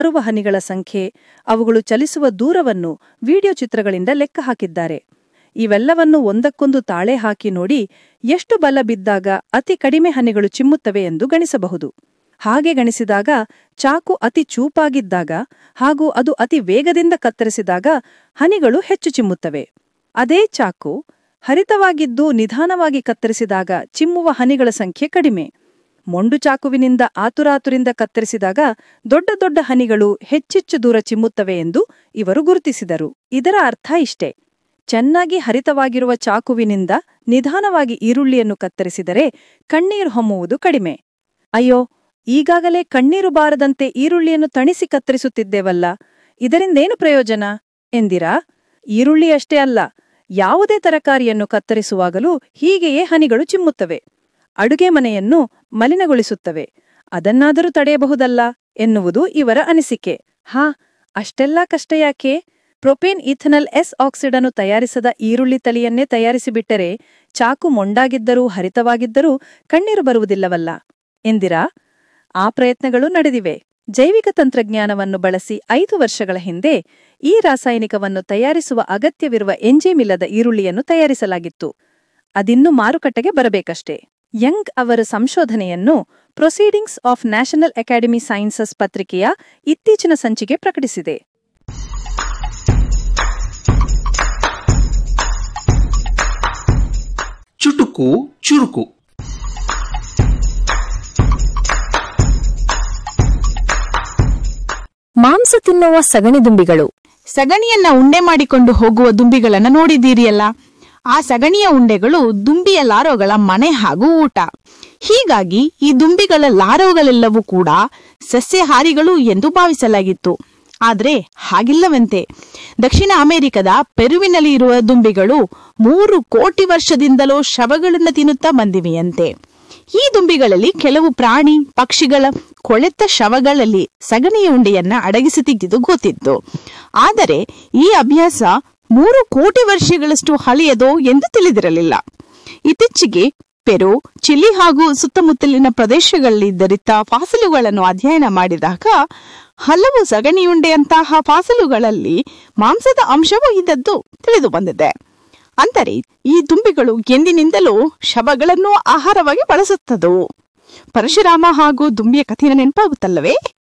ಹಾರುವ ಹನಿಗಳ ಸಂಖ್ಯೆ ಅವುಗಳು ಚಲಿಸುವ ದೂರವನ್ನು ವಿಡಿಯೋ ಚಿತ್ರಗಳಿಂದ ಲೆಕ್ಕ ಹಾಕಿದ್ದಾರೆ ಇವೆಲ್ಲವನ್ನು ಒಂದಕ್ಕೊಂದು ತಾಳೆ ಹಾಕಿ ನೋಡಿ ಎಷ್ಟು ಬಲ ಬಿದ್ದಾಗ ಅತಿ ಕಡಿಮೆ ಹನಿಗಳು ಚಿಮ್ಮುತ್ತವೆ ಎಂದು ಗಣಿಸಬಹುದು ಹಾಗೆ ಗಣಿಸಿದಾಗ ಚಾಕು ಅತಿ ಚೂಪಾಗಿದ್ದಾಗ ಹಾಗೂ ಅದು ಅತಿ ವೇಗದಿಂದ ಕತ್ತರಿಸಿದಾಗ ಹನಿಗಳು ಹೆಚ್ಚು ಚಿಮ್ಮುತ್ತವೆ ಅದೇ ಚಾಕು ಹರಿತವಾಗಿದ್ದು ನಿಧಾನವಾಗಿ ಕತ್ತರಿಸಿದಾಗ ಚಿಮ್ಮುವ ಹನಿಗಳ ಸಂಖ್ಯೆ ಕಡಿಮೆ ಮೊಂಡು ಚಾಕುವಿನಿಂದ ಆತುರಾತುರಿಂದ ಕತ್ತರಿಸಿದಾಗ ದೊಡ್ಡ ದೊಡ್ಡ ಹನಿಗಳು ಹೆಚ್ಚೆಚ್ಚು ದೂರ ಚಿಮ್ಮುತ್ತವೆ ಎಂದು ಇವರು ಗುರುತಿಸಿದರು ಇದರ ಅರ್ಥ ಇಷ್ಟೇ ಚೆನ್ನಾಗಿ ಹರಿತವಾಗಿರುವ ಚಾಕುವಿನಿಂದ ನಿಧಾನವಾಗಿ ಈರುಳ್ಳಿಯನ್ನು ಕತ್ತರಿಸಿದರೆ ಕಣ್ಣೀರು ಹೊಮ್ಮುವುದು ಕಡಿಮೆ ಅಯ್ಯೋ ಈಗಾಗಲೇ ಕಣ್ಣೀರು ಬಾರದಂತೆ ಈರುಳ್ಳಿಯನ್ನು ತಣಿಸಿ ಕತ್ತರಿಸುತ್ತಿದ್ದೇವಲ್ಲ ಇದರಿಂದೇನು ಪ್ರಯೋಜನ ಎಂದಿರಾ ಈರುಳ್ಳಿಯಷ್ಟೇ ಅಲ್ಲ ಯಾವುದೇ ತರಕಾರಿಯನ್ನು ಕತ್ತರಿಸುವಾಗಲೂ ಹೀಗೆಯೇ ಹನಿಗಳು ಚಿಮ್ಮುತ್ತವೆ ಅಡುಗೆ ಮನೆಯನ್ನು ಮಲಿನಗೊಳಿಸುತ್ತವೆ ಅದನ್ನಾದರೂ ತಡೆಯಬಹುದಲ್ಲ ಎನ್ನುವುದು ಇವರ ಅನಿಸಿಕೆ ಹಾ ಅಷ್ಟೆಲ್ಲ ಕಷ್ಟ ಯಾಕೆ ಪ್ರೊಪೇನ್ ಇಥನಲ್ ಎಸ್ ಆಕ್ಸಿಡನ್ನು ತಯಾರಿಸದ ಈರುಳ್ಳಿ ತಳಿಯನ್ನೇ ತಯಾರಿಸಿಬಿಟ್ಟರೆ ಚಾಕು ಮೊಂಡಾಗಿದ್ದರೂ ಹರಿತವಾಗಿದ್ದರೂ ಕಣ್ಣೀರು ಬರುವುದಿಲ್ಲವಲ್ಲ ಎಂದಿರಾ ಆ ಪ್ರಯತ್ನಗಳು ನಡೆದಿವೆ ಜೈವಿಕ ತಂತ್ರಜ್ಞಾನವನ್ನು ಬಳಸಿ ಐದು ವರ್ಷಗಳ ಹಿಂದೆ ಈ ರಾಸಾಯನಿಕವನ್ನು ತಯಾರಿಸುವ ಅಗತ್ಯವಿರುವ ಎಂಜೇಮಿಲ್ಲದ ಈರುಳ್ಳಿಯನ್ನು ತಯಾರಿಸಲಾಗಿತ್ತು ಅದಿನ್ನು ಮಾರುಕಟ್ಟೆಗೆ ಬರಬೇಕಷ್ಟೇ ಯಂಗ್ ಅವರ ಸಂಶೋಧನೆಯನ್ನು Proceedings of National Academy Sciences ಪತ್ರಿಕೆಯ ಇತ್ತೀಚಿನ ಸಂಚಿಕೆ ಪ್ರಕಟಿಸಿದೆ ಚುಟುಕು ಚುರುಕು ಮಾಂಸ ತಿನ್ನುವ ಸಗಣಿ ದುಂಬಿಗಳು ಸಗಣಿಯನ್ನ ಉಂಡೆ ಮಾಡಿಕೊಂಡು ಹೋಗುವ ದುಂಬಿಗಳನ್ನ ನೋಡಿದ್ದೀರಿಯಲ್ಲ ಆ ಸಗಣಿಯ ಉಂಡೆಗಳು ದುಂಬಿಯ ಲಾರೋಗಳ ಮನೆ ಹಾಗೂ ಊಟ ಹೀಗಾಗಿ ಈ ದುಂಬಿಗಳ ಲಾರೋಗಳೆಲ್ಲವೂ ಕೂಡ ಸಸ್ಯಹಾರಿಗಳು ಎಂದು ಭಾವಿಸಲಾಗಿತ್ತು ಆದ್ರೆ ಹಾಗಿಲ್ಲವಂತೆ ದಕ್ಷಿಣ ಅಮೆರಿಕದ ಪೆರುವಿನಲ್ಲಿ ಇರುವ ದುಂಬಿಗಳು ಮೂರು ಕೋಟಿ ವರ್ಷದಿಂದಲೂ ಶವಗಳನ್ನು ತಿನ್ನುತ್ತಾ ಬಂದಿವೆಯಂತೆ ಈ ದುಂಬಿಗಳಲ್ಲಿ ಕೆಲವು ಪ್ರಾಣಿ ಪಕ್ಷಿಗಳ ಕೊಳೆತ ಶವಗಳಲ್ಲಿ ಸಗಣಿಯ ಉಂಡೆಯನ್ನ ಅಡಗಿಸಿ ತೆಗೆದು ಗೊತ್ತಿತ್ತು ಆದರೆ ಈ ಅಭ್ಯಾಸ ಮೂರು ಕೋಟಿ ವರ್ಷಗಳಷ್ಟು ಹಳೆಯದೋ ಎಂದು ತಿಳಿದಿರಲಿಲ್ಲ ಇತ್ತೀಚೆಗೆ ಪೆರು ಚಿಲಿ ಹಾಗೂ ಸುತ್ತಮುತ್ತಲಿನ ಪ್ರದೇಶಗಳಲ್ಲಿ ದೊರೆತ ಫಾಸಲುಗಳನ್ನು ಅಧ್ಯಯನ ಮಾಡಿದಾಗ ಹಲವು ಸಗಣಿಯುಂಡೆಯಂತಹ ಫಾಸಲುಗಳಲ್ಲಿ ಮಾಂಸದ ಅಂಶವೂ ಇದ್ದದ್ದು ತಿಳಿದು ಬಂದಿದೆ ಅಂದರೆ ಈ ದುಂಬಿಗಳು ಎಂದಿನಿಂದಲೂ ಶವಗಳನ್ನು ಆಹಾರವಾಗಿ ಬಳಸುತ್ತದವು ಪರಶುರಾಮ ಹಾಗೂ ದುಂಬಿಯ ಕಥೆಯ ನೆನಪಾಗುತ್ತಲ್ಲವೇ